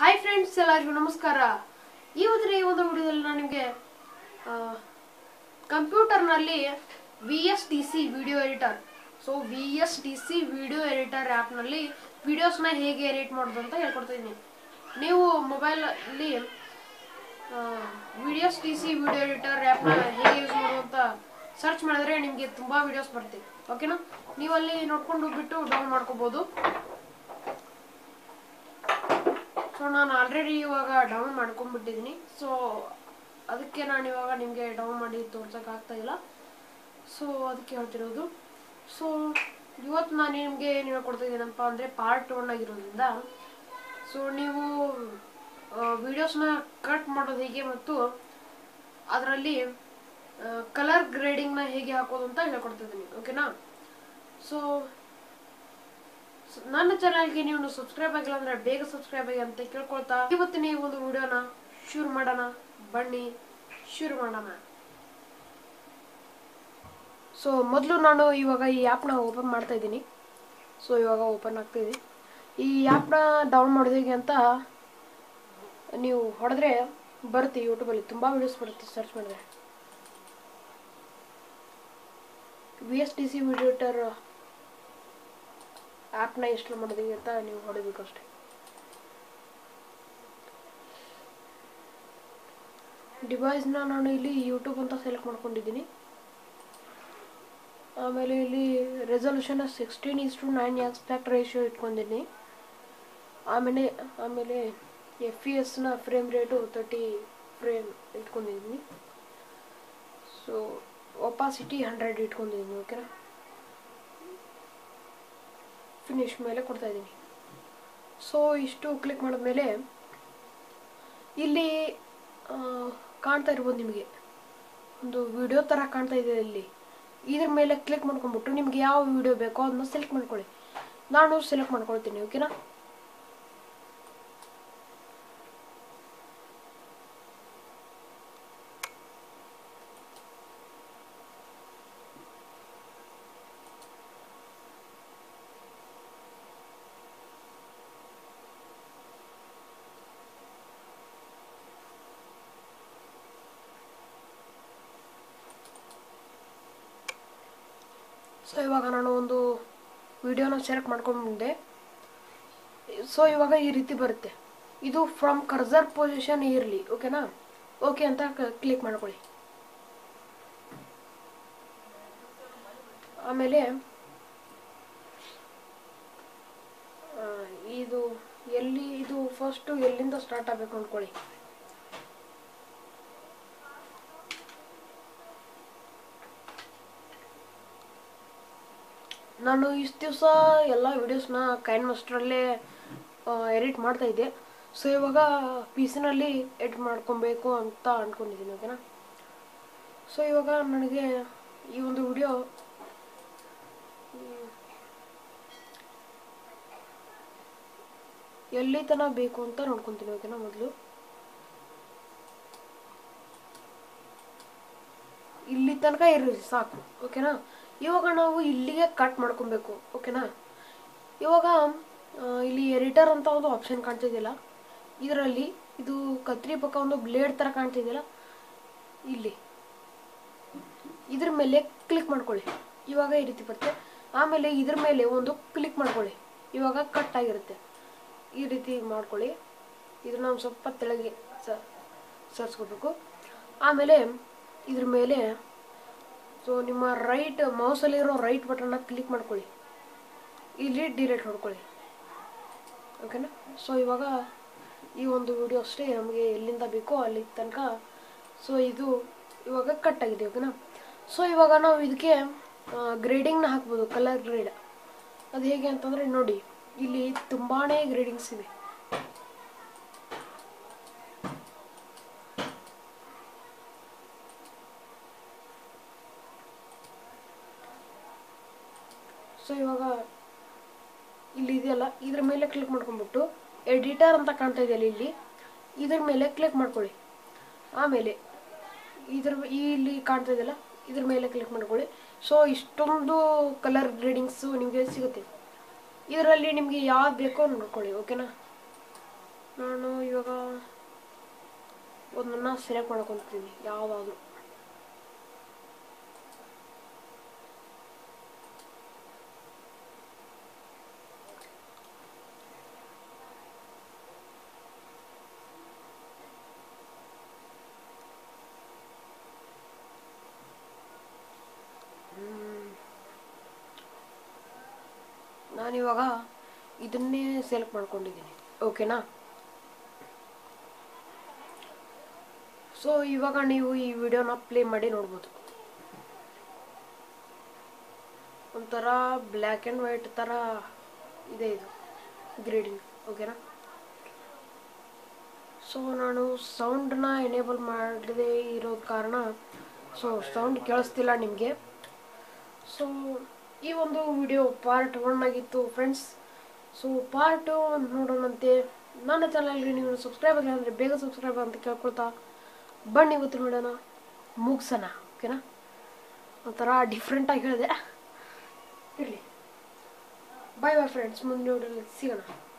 hi friends ಎಲ್ಲರಿಗೂ ನಮಸ್ಕಾರ ಇವತ್ತಿನ ಈ ಒಂದು ವಿಡಿಯೋದಲ್ಲಿ ನಾನು ನಿಮಗೆ ಕಂಪ್ಯೂಟರ್ನಲ್ಲಿ V S D C video editor so V S D C video editor ಆ್ಯಪ್ನಲ್ಲಿ ವಿಡಿಯೋಸ್ನ ಹೇಗೆ ಎಡಿಟ್ ಮಾಡೋದು ಅಂತ ಹೇಳ್ಕೊಡ್ತಿದ್ದೀನಿ ನೀವು ಮೊಬೈಲಲ್ಲಿ videos D C video editor ಆ್ಯಪ್ನ ಹೇಗೆ ಯೂಸ್ ಮಾಡೋದು ಅಂತ ಸರ್ಚ್ ಮಾಡಿದ್ರೆ ನಿಮಗೆ ತುಂಬ ವಿಡಿಯೋಸ್ ಬರ್ತವೆ ಓಕೆನಾ ನೀವು ಅಲ್ಲಿ ನೋಡ್ಕೊಂಡು ಬಿಟ್ಟು ಡೌನ್ ಮಾಡ್ಕೋಬೋದು ಸೊ ನಾನು ಆಲ್ರೆಡಿ ಇವಾಗ ಡೌನ್ ಮಾಡ್ಕೊಂಡ್ಬಿಟ್ಟಿದ್ದೀನಿ ಸೊ ಅದಕ್ಕೆ ನಾನು ಇವಾಗ ನಿಮಗೆ ಡೌನ್ ಮಾಡಿ ತೋರ್ಸೋಕೆ ಆಗ್ತಾ ಇಲ್ಲ ಸೊ ಅದಕ್ಕೆ ಹೇಳ್ತಿರೋದು ಸೊ ಇವತ್ತು ನಾನು ನಿಮಗೆ ಏನು ಹೇಳ್ಕೊಡ್ತಿದ್ದೀನಪ್ಪ ಅಂದರೆ ಪಾರ್ಟ್ ಒನ್ ಆಗಿರೋದ್ರಿಂದ ಸೊ ನೀವು ವಿಡಿಯೋಸ್ನ ಕಟ್ ಮಾಡೋದು ಹೇಗೆ ಮತ್ತು ಅದರಲ್ಲಿ ಕಲರ್ ಗ್ರೇಡಿಂಗ್ನ ಹೇಗೆ ಹಾಕೋದು ಅಂತ ಹೇಳ್ಕೊಡ್ತಿದ್ದೀನಿ ಓಕೆನಾ ಸೊ ಸ- ನನ್ನ ಚಾನಲ್ಗೆ ನೀವು ಸಬ್ಸ್ಕ್ರೈಬ್ ಆಗಿಲ್ಲ ಅಂದ್ರೆ ಬೇಗ ಸಬ್ಸ್ಕ್ರೈಬ್ ಆಗಿ ಅಂತ ಕೇಳ್ಕೊಳ್ತಾ ಇವತ್ತಿನ ಈ ಒಂದು ವಿಡಿಯೋನ ಶುರು ಮಾಡೋಣ ಬನ್ನಿ ಶುರು ಮಾಡೋಣ ಸೊ ಮೊದಲು ನಾನು ಇವಾಗ ಈ ಆ್ಯಪ್ನ ಓಪನ್ ಮಾಡ್ತಾ ಇದ್ದೀನಿ ಸೊ ಇವಾಗ ಓಪನ್ ಆಗ್ತಿದೆ ಈ ಆ್ಯಪ್ನ ಡೌನ್ ಮಾಡೋದು ಹೇಗೆ ಅಂತ ನೀವು ಹೊಡೆದ್ರೆ ಬರುತ್ತೆ ಯೂಟ್ಯೂಬಲ್ಲಿ ತುಂಬ ವಿಡಿಯೋಸ್ ಬರುತ್ತೆ ಸರ್ಚ್ ಮಾಡಿದ್ರೆ V S T C video editor ಆ್ಯಪ್ನ ಇನ್ಸ್ಟಾಲ್ ಮಾಡೋದಕ್ಕೆ ಅಂತ ನೀವು ಹೊಡಿಬೇಕು ಅಷ್ಟೇ ಡಿವೈಸ್ನ ನಾನು ಇಲ್ಲಿ ಯೂಟ್ಯೂಬ್ ಅಂತ ಸೆಲೆಕ್ಟ್ ಮಾಡ್ಕೊಂಡಿದ್ದೀನಿ ಆಮೇಲೆ ಇಲ್ಲಿ resolution sixteen is to nine aspect ratio ಇಟ್ಕೊಂಡಿದ್ದೀನಿ ಆಮೇಲೆ ಆಮೇಲೆ ಎಫ್ ಇ ಎಸ್ನ ಫ್ರೇಮ್ ರೇಟು ತರ್ಟಿ ಫ್ರೇಮ್ ಇಟ್ಕೊಂಡಿದ್ದೀನಿ ಸೊ ಒಪಾಸಿಟಿ ಹಂಡ್ರೆಡ್ ಇಟ್ಕೊಂಡಿದ್ದೀನಿ ಓಕೆನಾ ಫಿನಿಶ್ ಮೇಲೆ ಕೊಡ್ತಾ ಇದ್ದೀನಿ ಸೊ ಇಷ್ಟು ಕ್ಲಿಕ್ ಮಾಡಿದ್ಮೇಲೆ ಇಲ್ಲಿ ಆ, ಕಾಣ್ತಾ ಇರ್ಬೋದು ನಿಮಗೆ ಒಂದು ವಿಡಿಯೋ ಥರ ಕಾಣ್ತಾ ಇದೆ ಇಲ್ಲಿ ಇದ್ರ ಮೇಲೆ ಕ್ಲಿಕ್ ಮಾಡ್ಕೊಂಡ್ಬಿಟ್ಟು ನಿಮ್ಗೆ ಯಾವ ವಿಡಿಯೋ ಬೇಕೋ ಅದನ್ನ ಸೆಲೆಕ್ಟ್ ಮಾಡ್ಕೊಳ್ಳಿ ನಾನು ಸೆಲೆಕ್ಟ್ ಮಾಡ್ಕೊಳ್ತೀನಿ ಓಕೆನಾ ಸೊ ಇವಾಗ ನಾನು ಒಂದು ವಿಡಿಯೋನ ಸೆಲೆಕ್ಟ್ ಮಾಡ್ಕೊಂಡ್ಬಂದೆ ಸೊ ಇವಾಗ ಈ ರೀತಿ ಬರುತ್ತೆ ಇದು ಫ್ರಮ್ ಕರ್ಸರ್ ಪೊಸಿಷನ್ ಇರಲಿ ಓಕೆನಾ ಓಕೆ ಅಂತ ಕ್ಲಿಕ್ ಮಾಡ್ಕೊಳ್ಳಿ ಆಮೇಲೆ ಆ, ಇದು ಎಲ್ಲಿ ಇದು ಫಸ್ಟು ಎಲ್ಲಿಂದ ಸ್ಟಾರ್ಟ್ ಆಗಬೇಕು ಅಂದ್ಕೊಳ್ಳಿ ನಾನು ಇಷ್ಟು ದಿವಸ ಎಲ್ಲ ವೀಡಿಯೋಸ್ನ ಕೈನ್ ಮಾಸ್ಟ್ರಲ್ಲೇ ಎಡಿಟ್ ಮಾಡ್ತಾ ಇದ್ದೆ ಸೊ ಇವಾಗ ಪಿ ಸಿನಲ್ಲಿ ಎಡಿಟ್ ಮಾಡ್ಕೊಬೇಕು ಅಂತ ಅಂದ್ಕೊಂಡಿದ್ದೀನಿ ಓಕೆನಾ ಸೊ ಇವಾಗ ನನಗೆ ಈ ಒಂದು ವಿಡಿಯೋ ಎಲ್ಲಿ ತನಕ ಬೇಕು ಅಂತ ನೋಡ್ಕೊತೀನಿ ಓಕೆನಾ ಮೊದಲು ಇಲ್ಲಿ ತನಕ ಇರಲಿ ಸಾಕು ಓಕೆನಾ ಇವಾಗ ನಾವು ಇಲ್ಲಿಗೆ ಕಟ್ ಮಾಡ್ಕೊಬೇಕು ಓಕೆನಾ ಇವಾಗ ಆ, ಇಲ್ಲಿ ಎಡಿಟರ್ ಅಂತ ಒಂದು ಆಪ್ಷನ್ ಕಾಣ್ತಿದ್ದಿಲ್ಲ ಇದರಲ್ಲಿ ಇದು ಕತ್ರಿ ಪಕ್ಕ ಒಂದು ಬ್ಲೇಡ್ ಥರ ಕಾಣ್ತಿದ್ದಿಲ್ಲ ಇಲ್ಲಿ ಇದ್ರ ಮೇಲೆ ಕ್ಲಿಕ್ ಮಾಡ್ಕೊಳ್ಳಿ ಇವಾಗ ಈ ರೀತಿ ಬರುತ್ತೆ ಆಮೇಲೆ ಇದ್ರ ಮೇಲೆ ಒಂದು ಕ್ಲಿಕ್ ಮಾಡ್ಕೊಳ್ಳಿ ಇವಾಗ ಕಟ್ ಆಗಿರುತ್ತೆ ಈ ರೀತಿ ಮಾಡ್ಕೊಳ್ಳಿ ಇದನ್ನ ಒಂದು ಸ್ವಲ್ಪ ತೆಳಗೆ ಸ ಸರ್ಸ್ಕೋಬೇಕು ಆಮೇಲೆ ಇದ್ರ ಮೇಲೆ ಸೊ ನಿಮ್ಮ ರೈಟ್ ಮೌಸಲ್ಲಿರೋ ರೈಟ್ ಬಟನ್ನ ಕ್ಲಿಕ್ ಮಾಡ್ಕೊಳ್ಳಿ ಇಲ್ಲಿ ಡಿಲೀಟ್ ಹೊಡ್ಕೊಳ್ಳಿ ಓಕೆನಾ ಸೊ ಇವಾಗ ಈ ಒಂದು ವಿಡಿಯೋ ಅಷ್ಟೇ ನಮಗೆ ಎಲ್ಲಿಂದ ಬೇಕೋ ಅಲ್ಲಿ ತನಕ ಸೊ ಇದು ಇವಾಗ ಕಟ್ ಆಗಿದೆ ಓಕೆನಾ ಸೊ ಇವಾಗ ನಾವು ಇದಕ್ಕೆ ಗ್ರೇಡಿಂಗ್ನ ಹಾಕ್ಬೋದು ಕಲರ್ ಗ್ರೇಡ್ ಅದು ಹೇಗೆ ಅಂತಂದರೆ ನೋಡಿ ಇಲ್ಲಿ ತುಂಬಾ ಗ್ರೇಡಿಂಗ್ಸ್ ಇವೆ ಸೊ ಇವಾಗ ಇಲ್ಲಿ ಇದೆಯಲ್ಲ ಇದ್ರ ಮೇಲೆ ಕ್ಲಿಕ್ ಮಾಡ್ಕೊಂಡ್ಬಿಟ್ಟು ಎಡಿಟರ್ ಅಂತ ಕಾಣ್ತಾ ಇದೆಯಲ್ಲ ಇಲ್ಲಿ ಇದ್ರ ಮೇಲೆ ಕ್ಲಿಕ್ ಮಾಡ್ಕೊಳ್ಳಿ ಆಮೇಲೆ ಇದ್ರ ಇಲ್ಲಿ ಕಾಣ್ತಾ ಇದೆಯಲ್ಲ ಇದ್ರ ಮೇಲೆ ಕ್ಲಿಕ್ ಮಾಡ್ಕೊಳ್ಳಿ ಸೊ ಇಷ್ಟೊಂದು ಕಲರ್ ಗ್ರೇಡಿಂಗ್ಸು ನಿಮಗೆ ಸಿಗುತ್ತೆ ಇದರಲ್ಲಿ ನಿಮಗೆ ಯಾವ್ದು ಬೇಕೋ ನೋಡ್ಕೊಳ್ಳಿ ಓಕೆನಾ ನಾನು ಇವಾಗ ಒಂದನ್ನು ಸೆಲೆಕ್ಟ್ ಮಾಡ್ಕೊತೀನಿ ಯಾವುದಾದ್ರು ನಾನಿವಾಗ ಇದನ್ನೇ ಸೆಲೆಕ್ಟ್ ಮಾಡ್ಕೊಂಡಿದ್ದೀನಿ ಓಕೆನಾ ಸೊ ಇವಾಗ ನೀವು ಈ ವಿಡಿಯೋನ ಪ್ಲೇ ಮಾಡಿ ನೋಡ್ಬೋದು ಒಂಥರ ಬ್ಲ್ಯಾಕ್ ಆ್ಯಂಡ್ ವೈಟ್ ಥರ ಇದೆ ಇದು ಗ್ರೇಡಿಂಗ್ ಓಕೆನಾ ಸೊ ನಾನು ಸೌಂಡನ್ನ ಎನೇಬಲ್ ಮಾಡದೇ ಇರೋ ಕಾರಣ ಸೊ ಸೌಂಡ್ ಕೇಳಿಸ್ತಿಲ್ಲ ನಿಮಗೆ ಸೊ ಈ ಒಂದು ವಿಡಿಯೋ ಪಾರ್ಟ್ ಒನ್ ಆಗಿತ್ತು ಫ್ರೆಂಡ್ಸ್ ಸೊ ಪಾರ್ಟ್ ಟು ನೋಡೋಣಂತೆ ನನ್ನ ಚಾನಲ್ಗೆ ನೀವು ಸಬ್ಸ್ಕ್ರೈಬ್ ಆಗಿಲ್ಲ ಅಂದರೆ ಬೇಗ ಸಬ್ಸ್ಕ್ರೈಬ್ ಅಂತ ಕೇಳ್ಕೊಳ್ತಾ ಬನ್ನಿ ಇವತ್ತು ನೋಡೋಣ ಮುಗ್ಸೋಣ ಓಕೆನಾ ಒಂಥರ ಡಿಫ್ರೆಂಟಾಗಿ ಹೇಳಿದೆ ಇರಲಿ ಬಾಯ್ ಬಾಯ್ ಫ್ರೆಂಡ್ಸ್ ಮುಂದೆ ನೋಡೋಣ ಸಿಗೋಣ